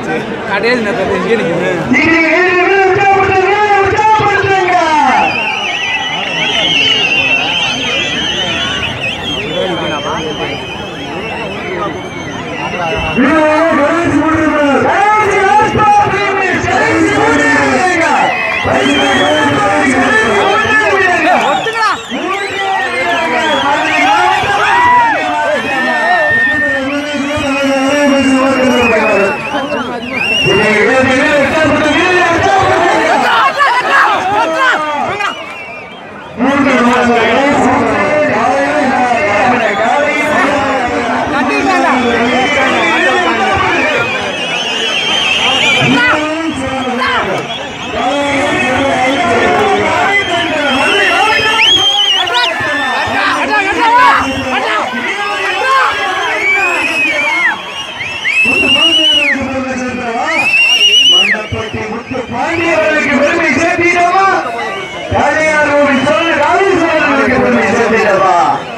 ஆயிடுச்சு கடையில் நேரத்தில் இங்கே நிற்குது நீங்க ஏழு பேர் உற்சாகப்படுத்துங்க, உற்சாகப்படுத்துங்க. வீரர்கள் கடைசி மூன்று பேர். கடைசி last ball, finish. கடைசி மூன்று பேருங்க. கடைசி மூன்று பேருங்க. ஒத்துங்களா மண்டப்பட்டி முத்து பாண்டியவர்களுக்கு பெருமை சேர்த்திடவா காளையார் கோவில் சொல்ல காளீஸ்வரர்களுக்கு பெருமை சேர்த்திடவா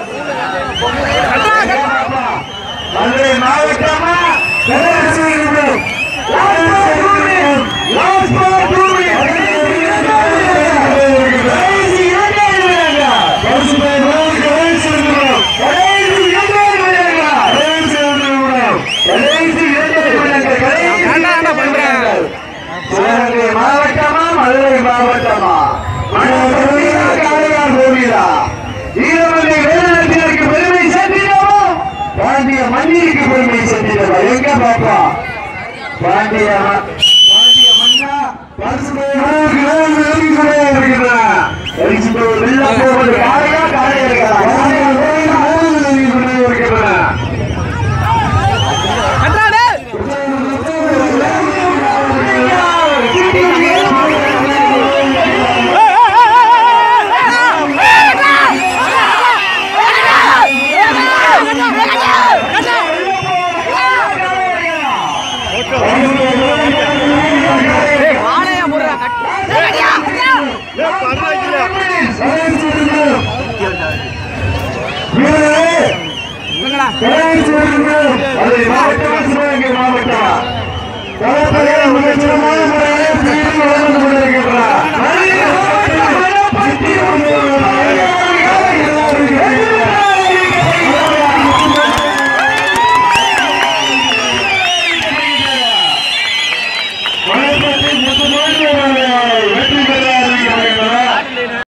மதுரை மாவட்டமா கடைசி நிமிடம். Last ball two minutes. Last ball two minutes. கடைசி இரண்டே நிமிடங்கள். கடைசி நிமிடம். கடைசி நிமிடம். கடைசி இரண்டே நிமிடங்கள். கடைசி நிமிடம். கடைசி இரண்டே நிமிடங்கள். கடைசி ஏன்டா ஏன்டா பண்ற? சிவகங்கை மாவட்டமா மதுரை மாவட்டமா மணப்பட்டியா காளையார் கோவிலா வீரமல்லி வேலுநாச்சியாருக்கு பெருமை சேர்த்திடவா பாண்டிய மண்ணிற்கு பெருமை சேர்த்திடவா எங்க பாப்பா பாண்டிய ம- பாண்டிய மன்னா பரிசு போய் நூறு நூறு எழுதி கொண்டே இருக்கின்றன. பரிசு போய் வெள்ள போவது காளையா காளையர்களா காளையர் கோவிலா நூறு எழுதி கொண்டே இருக்கின்றன. கட்டாடு வாழையா முடுறா வீரரே, கடைசி நிமிடம். அது மாவட்டமா சிவகங்கை மாவட்டமா கலப்பையை மிகச்சிறப்பான முறையில் சீறி வளர்ந்து